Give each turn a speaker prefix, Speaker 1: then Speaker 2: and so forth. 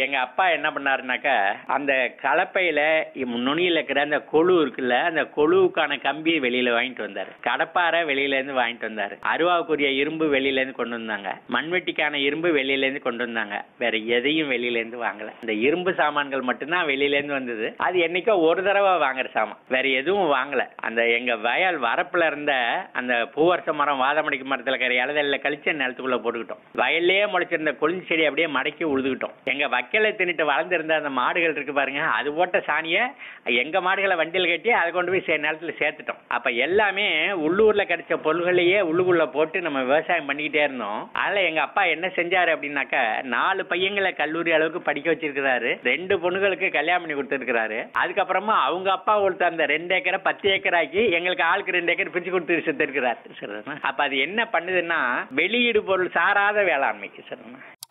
Speaker 1: எங்க அப்பா என்ன பண்ணாருனாக்கா அந்த கலப்பையில இம் நுனியில இருக்கிற அந்த கொழு இருக்குல்ல அந்த கொழுவுக்கான கம்பியை வெளியில வாங்கிட்டு வந்தாரு கடப்பாரை வெளியில இருந்து வாங்கிட்டு வந்தாரு அருவாவுக்குரிய இரும்பு வெளியில இருந்து கொண்டு வந்தாங்க மண்வெட்டிக்கான இரும்பு வெளியில இருந்து கொண்டு வந்தாங்க வேற எதையும் வெளியில இருந்து வாங்கல இந்த இரும்பு சாமான்கள் மட்டும்தான் வெளியில இருந்து வந்தது அது என்னைக்கோ ஒரு தடவை வாங்குற சாமான் வேற எதுவும் வாங்கல அந்த எங்க வயல் வரப்புல இருந்த அந்த பூவரச மரம் வாதமடிக்கு மரத்துல இருக்கிற இலதல்ல கழிச்சு நிலத்துக்குள்ள போட்டுக்கிட்டோம் வயல்லையே முளைச்சிருந்த கொழிஞ்சு செடி அப்படியே மடக்கி உழுதுகிட்டோம் எங்க வக்கலை தின்னுட்டு வளர்ந்திருந்த அந்த மாடுகள் இருக்கு பாருங்க அது போட்ட சாணிய எங்க மாடுகளை வண்டியில் கட்டி அதை கொண்டு போய் சே- நிலத்துல சேர்த்துட்டோம் அப்ப எல்லாமே உள்ளூர்ல கிடைச்ச பொருள்களையே உள்ளுக்குள்ள போட்டு நம்ம விவசாயம் பண்ணிக்கிட்டே இருந்தோம் அதுல எங்க அப்பா என்ன செஞ்சாரு அப்படின்னாக்கா நாலு பையங்களை கல்லூரி அளவுக்கு படிக்க வச்சிருக்கிறாரு ரெண்டு பொண்ணுகளுக்கு கல்யாணம் பண்ணி கொடுத்துருக்காரு அதுக்கப்புறமா அவங்க அப்பா கொடுத்த அந்த ரெண்டு ஏக்கரை பத்து ஏக்கர் ஆக்கி எங்களுக்கு ஆளுக்கு ரெண்டு ஏக்கர் பிரிச்சு கொடுத்து செத்துருக்கிறாரு அப்ப அது என்ன பண்ணுதுன்னா வெளியீடு பொருள் சாராத வேளாண்மைக்கு சார்